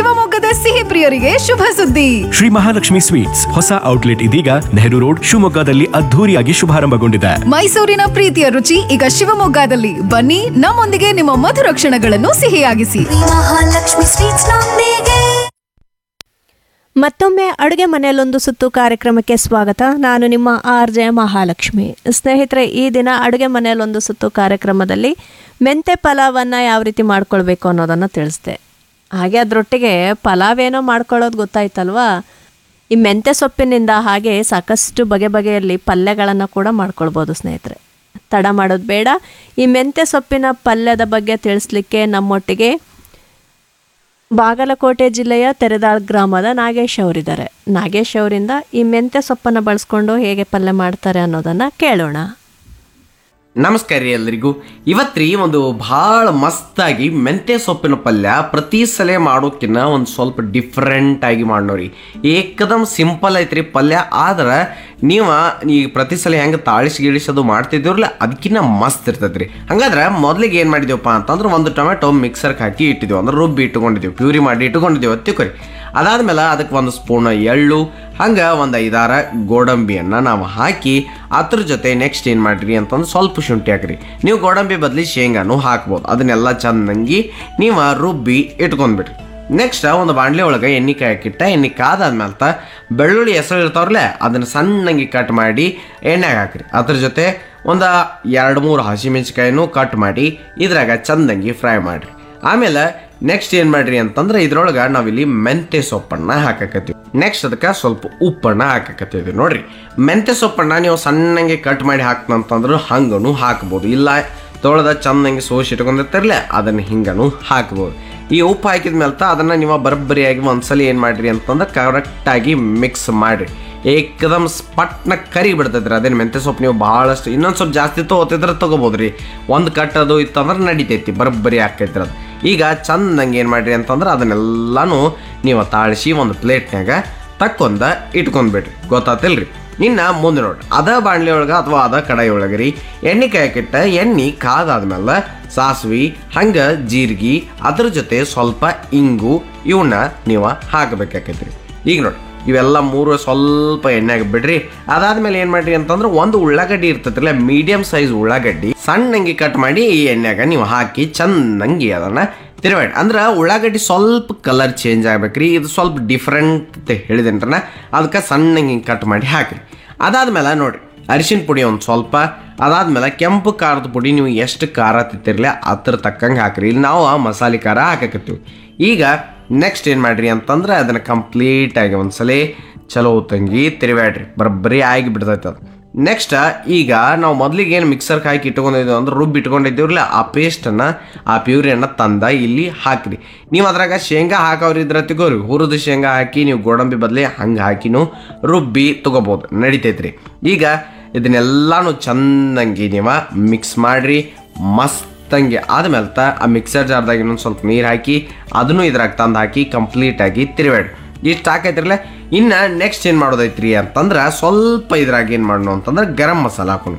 ಶಿವಮೊಗ್ಗದ ಸಿಹಿ ಪ್ರಿಯರಿಗೆ ಶುಭ ಸುದ್ದಿ ಶ್ರೀ ಮಹಾಲಕ್ಷ್ಮಿ ಸ್ವೀಟ್ಸ್ ಹೊಸ ಔಟ್ಲೆಟ್ ಇದೀಗ ನೆಹರು ರೋಡ್ ಶಿವಮೊಗ್ಗದಲ್ಲಿ ಅದ್ಧೂರಿಯಾಗಿ ಶುಭಾರಂಭಗೊಂಡಿದೆ ಮೈಸೂರಿನ ಪ್ರೀತಿಯ ರುಚಿ ಈಗ ಶಿವಮೊಗ್ಗದಲ್ಲಿ ಬನ್ನಿ ನಮ್ಮೊಂದಿಗೆ ನಿಮ್ಮ ಮಧುರ ಕ್ಷಣಗಳನ್ನು ಸಿಹಿಯಾಗಿಸಿ ಮಹಾಲಕ್ಷ್ಮಿ ಸ್ವೀಟ್ಸ್ ನೊಂದಿಗೆ ಮತ್ತೊಮ್ಮೆ ಅಡುಗೆ ಮನೆಯಲ್ಲೊಂದು ಸುತ್ತು ಕಾರ್ಯಕ್ರಮಕ್ಕೆ ಸ್ವಾಗತ ನಾನು ನಿಮ್ಮ ಆರ್ ಜೆ ಮಹಾಲಕ್ಷ್ಮಿ ಸ್ನೇಹಿತರೆ ಈ ದಿನ ಅಡುಗೆ ಮನೆಯಲ್ಲೊಂದು ಸುತ್ತು ಕಾರ್ಯಕ್ರಮದಲ್ಲಿ ಮೆಂತೆ ಪಲಾವನ್ನು ಯಾವ ರೀತಿ ಮಾಡ್ಕೊಳ್ಬೇಕು ಅನ್ನೋದನ್ನು ತಿಳಿಸ್ದೆ ಹಾಗೆ ಅದರೊಟ್ಟಿಗೆ ಪಲಾವ್ ಏನೋ ಮಾಡ್ಕೊಳ್ಳೋದು ಗೊತ್ತಾಯ್ತಲ್ವಾ ಈ ಮೆಂತೆ ಸೊಪ್ಪಿನಿಂದ ಹಾಗೆ ಸಾಕಷ್ಟು ಬಗೆ ಬಗೆಯಲ್ಲಿ ಪಲ್ಯಗಳನ್ನು ಕೂಡ ಮಾಡ್ಕೊಳ್ಬೋದು ಸ್ನೇಹಿತರೆ ತಡ ಮಾಡೋದು ಬೇಡ ಈ ಮೆಂತೆ ಸೊಪ್ಪಿನ ಪಲ್ಯದ ಬಗ್ಗೆ ತಿಳಿಸ್ಲಿಕ್ಕೆ ನಮ್ಮೊಟ್ಟಿಗೆ ಬಾಗಲಕೋಟೆ ಜಿಲ್ಲೆಯ ತೆರೆದಾಳ್ ಗ್ರಾಮದ ನಾಗೇಶ್ ಅವರಿದ್ದಾರೆ ನಾಗೇಶ್ ಅವರಿಂದ ಈ ಮೆಂತ್ಯ ಸೊಪ್ಪನ್ನು ಬಳಸ್ಕೊಂಡು ಹೇಗೆ ಪಲ್ಯ ಮಾಡ್ತಾರೆ ಅನ್ನೋದನ್ನು ಕೇಳೋಣ ನಮಸ್ಕಾರ ರೀ ಎಲ್ರಿಗೂ ಇವತ್ತ್ರಿ ಒಂದು ಭಾಳ ಮಸ್ತಾಗಿ ಮೆಂತ್ಯ ಸೊಪ್ಪಿನ ಪಲ್ಯ ಪ್ರತಿ ಸಲ ಮಾಡೋಕ್ಕಿನ್ನ ಒಂದು ಸ್ವಲ್ಪ ಡಿಫ್ರೆಂಟ್ ಆಗಿ ಮಾಡೋರಿ ಏಕದಮ್ ಸಿಂಪಲ್ ಐತ್ರಿ ಪಲ್ಯ ಆದ್ರೆ ನೀವು ಈ ಪ್ರತಿ ಸಲ ಹೆಂಗೆ ತಾಳಿಸಿ ಗಿಳಿಸೋದು ಮಾಡ್ತಿದ್ದೀರಲ್ಲ ಅದಕ್ಕಿಂತ ಮಸ್ತ್ ಇರ್ತೈತ್ರಿ ಹಂಗಾದ್ರೆ ಮೊದಲಿಗೆ ಏನು ಮಾಡಿದೀವಪ್ಪ ಅಂತಂದ್ರೆ ಒಂದು ಟೊಮೆಟೊ ಮಿಕ್ಸರ್ಗೆ ಹಾಕಿ ಇಟ್ಟಿದ್ದೀವಿ ಅಂದ್ರೆ ರುಬ್ಬಿ ಇಟ್ಕೊಂಡಿದ್ದೀವಿ ಪ್ಯೂರಿ ಮಾಡಿ ಇಟ್ಕೊಂಡಿದ್ದೀವಿ ತಿಳ್ಕೊರಿ ಅದಾದ್ಮೇಲೆ ಅದಕ್ಕೆ ಒಂದು ಸ್ಪೂನ್ ಎಳ್ಳು ಹಂಗೆ ಒಂದು ಐದಾರ ಗೋಡಂಬಿಯನ್ನು ನಾವು ಹಾಕಿ ಅದ್ರ ಜೊತೆ ನೆಕ್ಸ್ಟ್ ಏನು ಮಾಡಿರಿ ಅಂತಂದ್ರೆ ಸ್ವಲ್ಪ ಶುಂಠಿ ಹಾಕ್ರಿ ನೀವು ಗೋಡಂಬಿ ಬದಲಿ ಶೇಂಗಾನು ಹಾಕ್ಬೋದು ಅದನ್ನೆಲ್ಲ ಚೆನ್ನಾಗಿ ನೀವು ರುಬ್ಬಿ ಇಟ್ಕೊಂಡ್ಬಿಡ್ರಿ ನೆಕ್ಸ್ಟ್ ಒಂದು ಬಾಣಲೆ ಒಳಗೆ ಎಣ್ಣೆ ಕಾಯಕ್ಕಿಟ್ಟ ಎಣ್ಣೆ ಕಾದಾದ್ಮೇಲೆ ತ ಬೆಳ್ಳುಳ್ಳಿ ಹೆಸರು ಇರ್ತಾವ್ರಲ್ಲ ಅದನ್ನು ಸಣ್ಣಂಗೆ ಕಟ್ ಮಾಡಿ ಎಣ್ಣೆಗೆ ಹಾಕ್ರಿ ಅದ್ರ ಜೊತೆ ಒಂದು ಎರಡು ಮೂರು ಹಸಿಮೆಣ್ಸಿಕಾಯಿನೂ ಕಟ್ ಮಾಡಿ ಇದ್ರಾಗ ಚಂದಂಗಿ ಫ್ರೈ ಮಾಡಿರಿ ಆಮೇಲೆ ನೆಕ್ಸ್ಟ್ ಏನು ಮಾಡ್ರಿ ಅಂತಂದ್ರೆ ಇದ್ರೊಳಗೆ ನಾವಿಲ್ಲಿ ಮೆಂತ್ಯ ಸೊಪ್ಪನ್ನ ಹಾಕಕತ್ತೀವಿ ನೆಕ್ಸ್ಟ್ ಅದಕ್ಕೆ ಸ್ವಲ್ಪ ಉಪ್ಪನ್ನ ಹಾಕಕತ್ತೀವಿ ನೋಡ್ರಿ ಮೆಂತ್ಯ ಸೊಪ್ಪನ್ನ ನೀವು ಸಣ್ಣಂಗೆ ಕಟ್ ಮಾಡಿ ಹಾಕ್ತಂತಂದ್ರೆ ಹಂಗನು ಹಾಕ್ಬೋದು ಇಲ್ಲ ತೊಳೆದ ಚಂದಂಗೆ ಸೋಸಿ ಇಟ್ಕೊಂಡಿರ್ತಿರ್ಲೆ ಅದನ್ನು ಹಿಂಗನು ಹಾಕ್ಬೋದು ಈ ಉಪ್ಪು ಹಾಕಿದ ಮೇಲೆ ಅದನ್ನು ನೀವು ಬರಬ್ಬರಿಯಾಗಿ ಒಂದ್ಸಲ ಏನು ಮಾಡ್ರಿ ಅಂತಂದ್ರೆ ಕರೆಕ್ಟಾಗಿ ಮಿಕ್ಸ್ ಮಾಡಿರಿ ಏಕದಮ್ ಸ್ಪಟ್ನ ಕರಿ ಬಿಡ್ತೈತ್ರಿ ಅದೇನು ಮೆಂತ್ಯ ಸೊಪ್ಪು ನೀವು ಭಾಳಷ್ಟು ಇನ್ನೊಂದು ಸ್ವಲ್ಪ ಜಾಸ್ತಿ ತೊಗೋತಿದ್ರೆ ತೊಗೋಬೋದು ರೀ ಒಂದು ಕಟ್ ಅದು ಇತ್ತಂದ್ರೆ ನಡಿತೈತಿ ಬರಬ್ಬರಿ ಆಕೈತ್ರಿ ಅದು ಈಗ ಚಂದಂಗೆ ಏನು ಮಾಡ್ರಿ ಅಂತಂದ್ರೆ ಅದನ್ನೆಲ್ಲನೂ ನೀವು ತಾಳಿಸಿ ಒಂದು ಪ್ಲೇಟ್ನಾಗ ತಕ್ಕೊಂದ ಇಟ್ಕೊಂಡ್ಬಿಡ್ರಿ ಗೊತ್ತಾತಿಲ್ರಿ ಇನ್ನು ಮುಂದೆ ನೋಡ್ರಿ ಅದ ಬಾಣಲಿ ಒಳಗೆ ಅಥವಾ ಅದ ಕಡಾಯಿ ಒಳಗೆ ರೀ ಎಣ್ಣೆ ಕಾಯಕ್ಕಿಟ್ಟ ಎಣ್ಣೆ ಕಾದಾದ್ಮೇಲೆ ಸಾಸ್ವಿ ಹಂಗೆ ಜೀರಿಗೆ ಅದ್ರ ಜೊತೆ ಸ್ವಲ್ಪ ಇಂಗು ಇವನ್ನ ನೀವು ಹಾಕಬೇಕಾಕೈತ್ರಿ ಈಗ ನೋಡಿ ಇವೆಲ್ಲ ಮೂರು ಸ್ವಲ್ಪ ಎಣ್ಣೆಗೆ ಬಿಡ್ರಿ ಅದಾದ್ಮೇಲೆ ಏನು ಮಾಡ್ರಿ ಅಂತಂದ್ರೆ ಒಂದು ಉಳ್ಳಾಗಡ್ಡಿ ಇರ್ತೈತಿಲ್ಲ ಮೀಡಿಯಂ ಸೈಜ್ ಉಳ್ಳಾಗಡ್ಡಿ ಸಣ್ಣಂಗಿ ಕಟ್ ಮಾಡಿ ಈ ಎಣ್ಣೆಗೆ ನೀವು ಹಾಕಿ ಚಂದಂಗಿ ಅದನ್ನ ತಿರುವಾಡಿ ಅಂದ್ರೆ ಉಳ್ಳಾಗಡ್ಡಿ ಸ್ವಲ್ಪ ಕಲರ್ ಚೇಂಜ್ ಆಗ್ಬೇಕ್ರಿ ಇದು ಸ್ವಲ್ಪ ಡಿಫ್ರೆಂಟ್ ಅಂತ ಹೇಳಿದೇನ್ರನ ಅದಕ್ಕೆ ಸಣ್ಣಂಗಿ ಕಟ್ ಮಾಡಿ ಹಾಕ್ರಿ ಅದಾದ್ಮೇಲೆ ನೋಡ್ರಿ ಅರಿಶಿನ ಪುಡಿ ಒಂದು ಸ್ವಲ್ಪ ಅದಾದ್ಮೇಲೆ ಕೆಂಪು ಖಾರದ ಪುಡಿ ನೀವು ಎಷ್ಟು ಖಾರ ತಿಂತಿರ್ಲಿ ಅದ್ರ ತಕ್ಕಂಗೆ ಹಾಕ್ರಿ ಇಲ್ಲಿ ನಾವು ಆ ಮಸಾಲೆ ಖಾರ ಹಾಕಕತ್ತೀವಿ ಈಗ ನೆಕ್ಸ್ಟ್ ಏನು ಮಾಡ್ರಿ ಅಂತಂದ್ರೆ ಅದನ್ನು ಕಂಪ್ಲೀಟಾಗಿ ಒಂದ್ಸಲ ಚಲೋ ತಂಗಿ ತಿರುವಾಡ್ರಿ ಬರಬ್ಬರಿ ಆಗಿ ಬಿಡ್ತೈತೆ ಅದು ನೆಕ್ಸ್ಟ್ ಈಗ ನಾವು ಮೊದಲಿಗೆ ಏನು ಮಿಕ್ಸರ್ಗೆ ಹಾಕಿ ಇಟ್ಕೊಂಡಿದ್ದೀವಿ ಅಂದ್ರೆ ರುಬ್ಬಿ ಇಟ್ಕೊಂಡಿದ್ದೀವ್ರಲ್ಲ ಆ ಪೇಸ್ಟನ್ನು ಆ ಪ್ಯೂರಿಯನ್ನು ತಂದ ಇಲ್ಲಿ ಹಾಕ್ರಿ ನೀವು ಅದ್ರಾಗ ಶೇಂಗಾ ಹಾಕೋರಿದ್ರೆ ತಗೋರಿ ಹುರಿದು ಶೇಂಗಾ ಹಾಕಿ ನೀವು ಗೋಡಂಬಿ ಬದಲಿ ಹಂಗೆ ಹಾಕಿನೂ ರುಬ್ಬಿ ತಗೋಬೋದು ನಡಿತೈತ್ರಿ ಈಗ ಇದನ್ನೆಲ್ಲಾನು ಚಂದಂಗಿ ನೀವು ಮಿಕ್ಸ್ ಮಾಡಿರಿ ಮಸ್ತಂಗೆ ಆದ್ಮೇಲೆ ತ ಆ ಮಿಕ್ಸರ್ ಜಾರ್ದಾಗ ಇನ್ನೊಂದು ಸ್ವಲ್ಪ ನೀರು ಹಾಕಿ ಅದನ್ನು ಇದ್ರಾಗ ತಂದು ಹಾಕಿ ಕಂಪ್ಲೀಟಾಗಿ ತಿರುವಾಡಿ ಇಷ್ಟು ಹಾಕೈತಿರಲ್ಲ ಇನ್ನು ನೆಕ್ಸ್ಟ್ ಏನು ಮಾಡೋದೈತ್ರಿ ಅಂತಂದ್ರೆ ಸ್ವಲ್ಪ ಇದ್ರಾಗ ಏನು ಮಾಡೋಣ ಅಂತಂದ್ರೆ ಗರಂ ಮಸಾಲ ಹಾಕೋಣ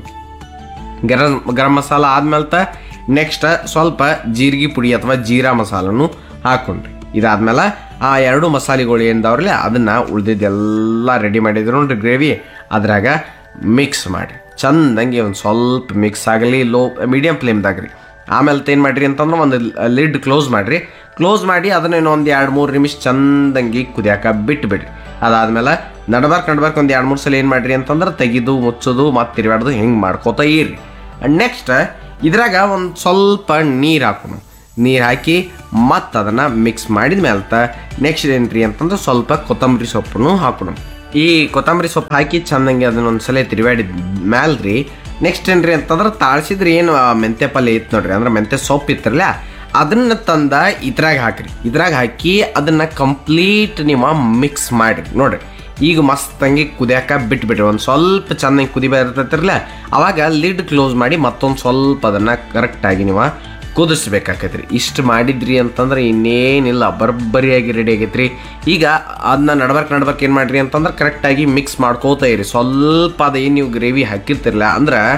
ಗರಂ ಗರಂ ಮಸಾಲ ಆದ್ಮೇಲೆ ತ ನೆಕ್ಸ್ಟ್ ಸ್ವಲ್ಪ ಜೀರಿಗೆ ಪುಡಿ ಅಥವಾ ಜೀರಾ ಮಸಾಲನು ಹಾಕೊಂಡ್ರಿ ಇದಾದ್ಮೇಲೆ ಆ ಎರಡು ಮಸಾಲೆಗಳು ಏನಿದಾವ್ರಲ್ಲ ಅದನ್ನು ಉಳ್ದಿದ್ದೆಲ್ಲ ರೆಡಿ ಮಾಡಿದ್ರು ನೋಡ್ರಿ ಗ್ರೇವಿ ಅದ್ರಾಗ ಮಿಕ್ಸ್ ಮಾಡಿ ಚಂದಂಗೆ ಒಂದು ಸ್ವಲ್ಪ ಮಿಕ್ಸ್ ಆಗಲಿ ಲೋ ಮೀಡಿಯಮ್ ಫ್ಲೇಮ್ದಾಗ ರೀ ಆಮೇಲೆ ಏನು ಮಾಡಿರಿ ಅಂತಂದ್ರೆ ಒಂದು ಲಿಡ್ ಕ್ಲೋಸ್ ಮಾಡಿರಿ ಕ್ಲೋಸ್ ಮಾಡಿ ಅದನ್ನ ಇನ್ನೊಂದು ಎರಡು ಮೂರು ನಿಮಿಷ ಚಂದಂಗಿ ಕುದಿಯಾಕ ಬಿಟ್ಬಿಡ್ರಿ ಅದಾದ್ಮೇಲೆ ನಡ್ಬಾರ್ಕ್ ನಡ್ಬಾರ್ಕ್ ಒಂದು ಎರಡು ಮೂರು ಸಲ ಏನು ಮಾಡಿರಿ ಅಂತಂದ್ರೆ ತೆಗಿದು ಮುಚ್ಚೋದು ಮತ್ತು ತಿರುಗಾಡೋದು ಹಿಂಗೆ ಮಾಡ್ಕೋತಾ ಇರ್ರಿ ನೆಕ್ಸ್ಟ್ ಇದ್ರಾಗ ಒಂದು ಸ್ವಲ್ಪ ನೀರು ಹಾಕೋಣ ನೀರು ಹಾಕಿ ಮತ್ತು ಅದನ್ನು ಮಿಕ್ಸ್ ಮಾಡಿದ ಮೇಲೆ ನೆಕ್ಸ್ಟ್ ಏನ್ರಿ ಅಂತಂದ್ರೆ ಸ್ವಲ್ಪ ಕೊತ್ತಂಬರಿ ಸೊಪ್ಪನ್ನು ಹಾಕೋಣ ಈ ಕೊತ್ತಂಬರಿ ಸೊಪ್ಪು ಹಾಕಿ ಚಂದಂಗೆ ಅದನ್ನ ಒಂದ್ಸಲ ತಿರುವಾಡಿದ ಮ್ಯಾಲೆ ರೀ ನೆಕ್ಸ್ಟ್ ಏನ್ರಿ ಅಂತಂದ್ರೆ ತಾಳ್ಸಿದ್ರೆ ಏನು ಆ ಮೆಂತ್ಯ ಪಲ್ಯ ಇತ್ತು ನೋಡ್ರಿ ಅಂದ್ರೆ ಮೆಂತ್ಯ ಸೊಪ್ಪು ಇತ್ತರಲ್ಲ ಅದನ್ನ ತಂದ ಇದ್ರಾಗ ಹಾಕ್ರಿ ಇದ್ರಾಗ ಹಾಕಿ ಅದನ್ನ ಕಂಪ್ಲೀಟ್ ನೀವು ಮಿಕ್ಸ್ ಮಾಡಿ ನೋಡ್ರಿ ಈಗ ಮಸ್ತಂಗಿ ಕುದಿಯಾಕ ಬಿಟ್ಬಿಟ್ರಿ ಒಂದು ಸ್ವಲ್ಪ ಚೆನ್ನಾಗಿ ಕುದಿ ಬರ್ತೈತಿರಲ್ಲ ಅವಾಗ ಲಿಡ್ ಕ್ಲೋಸ್ ಮಾಡಿ ಮತ್ತೊಂದು ಸ್ವಲ್ಪ ಅದನ್ನು ಕರೆಕ್ಟಾಗಿ ನೀವು ಕುದಿಸ್ಬೇಕಾಕೈತ್ರಿ ಇಷ್ಟು ಮಾಡಿದ್ರಿ ಅಂತಂದ್ರೆ ಇನ್ನೇನಿಲ್ಲ ಬರ್ಬರಿಯಾಗಿ ರೆಡಿ ಆಗೈತ್ರಿ ಈಗ ಅದನ್ನ ನಡ್ಬರ್ಕ್ ನಡ್ಬರ್ಕ್ ಏನು ಮಾಡ್ರಿ ಅಂತಂದ್ರೆ ಕರೆಕ್ಟಾಗಿ ಮಿಕ್ಸ್ ಮಾಡ್ಕೋತಾ ಇರಿ ಸ್ವಲ್ಪ ಅದು ಏನು ನೀವು ಗ್ರೇವಿ ಹಾಕಿರ್ತಿರಲ್ಲ ಅಂದ್ರೆ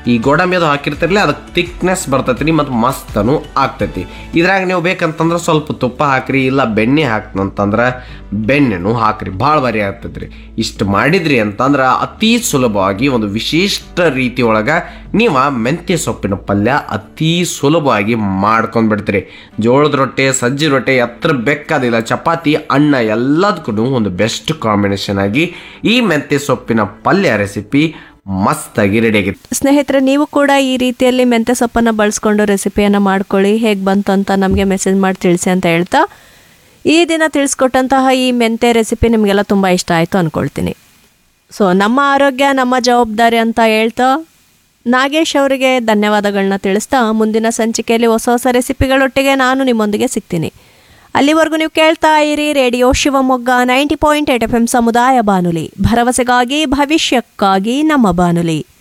ಈ ಗೋಡಂಬಿ ಅದು ಹಾಕಿರ್ತಿರ್ಲಿ ಅದಕ್ಕೆ ಥಿಕ್ನೆಸ್ ಬರ್ತೈತಿ ಮತ್ತು ಮಸ್ತನು ಆಗ್ತೈತಿ ಇದ್ರಾಗ ನೀವು ಬೇಕಂತಂದ್ರೆ ಸ್ವಲ್ಪ ತುಪ್ಪ ಹಾಕ್ರಿ ಇಲ್ಲ ಬೆಣ್ಣೆ ಹಾಕ್ತಂತಂದ್ರೆ ಬೆಣ್ಣೆನೂ ಹಾಕ್ರಿ ಭಾಳ ಬಾರಿ ಆಗ್ತೈತ್ರಿ ಇಷ್ಟು ಮಾಡಿದ್ರಿ ಅಂತಂದ್ರೆ ಅತಿ ಸುಲಭವಾಗಿ ಒಂದು ವಿಶಿಷ್ಟ ರೀತಿ ಒಳಗೆ ನೀವು ಮೆಂತ್ಯ ಸೊಪ್ಪಿನ ಪಲ್ಯ ಅತಿ ಸುಲಭವಾಗಿ ಮಾಡ್ಕೊಂಡು ಬಿಡ್ತೀರಿ ಜೋಳದ ರೊಟ್ಟೆ ಸಜ್ಜಿ ರೊಟ್ಟೆ ಎತ್ತರ ಬೆಕ್ಕಾದಿಲ್ಲ ಚಪಾತಿ ಅನ್ನ ಎಲ್ಲದಕ್ಕೂ ಒಂದು ಬೆಸ್ಟ್ ಕಾಂಬಿನೇಷನ್ ಆಗಿ ಈ ಮೆಂತ್ಯ ಸೊಪ್ಪಿನ ಪಲ್ಯ ರೆಸಿಪಿ ಮಸ್ತಾಗಿ ರೆಡಿ ಆಗಿದೆ ಸ್ನೇಹಿತರೆ ನೀವು ಕೂಡ ಈ ರೀತಿಯಲ್ಲಿ ಮೆಂತ್ಯ ಸೊಪ್ಪನ್ನು ಬಳಸ್ಕೊಂಡು ರೆಸಿಪಿಯನ್ನು ಮಾಡ್ಕೊಳ್ಳಿ ಹೇಗೆ ಬಂತು ಅಂತ ನಮಗೆ ಮೆಸೇಜ್ ಮಾಡಿ ತಿಳಿಸಿ ಅಂತ ಹೇಳ್ತಾ ಈ ದಿನ ತಿಳಿಸ್ಕೊಟ್ಟಂತಹ ಈ ಮೆಂತ್ಯ ರೆಸಿಪಿ ನಿಮಗೆಲ್ಲ ತುಂಬ ಇಷ್ಟ ಆಯಿತು ಅಂದ್ಕೊಳ್ತೀನಿ ಸೊ ನಮ್ಮ ಆರೋಗ್ಯ ನಮ್ಮ ಜವಾಬ್ದಾರಿ ಅಂತ ಹೇಳ್ತಾ ನಾಗೇಶ್ ಅವರಿಗೆ ಧನ್ಯವಾದಗಳನ್ನ ತಿಳಿಸ್ತಾ ಮುಂದಿನ ಸಂಚಿಕೆಯಲ್ಲಿ ಹೊಸ ಹೊಸ ರೆಸಿಪಿಗಳೊಟ್ಟಿಗೆ ನಾನು ನಿಮ್ಮೊಂದಿಗೆ ಸಿಗ್ತೀನಿ ಅಲ್ಲಿವರೆಗೂ ನೀವು ಕೇಳ್ತಾ ಇರಿ radio Shivamogga ninety point eight F M ಸಮುದಾಯ ಬಾನುಲಿ ಭರವಸೆಗಾಗಿ ಭವಿಷ್ಯಕ್ಕಾಗಿ ನಮ್ಮ ಬಾನುಲಿ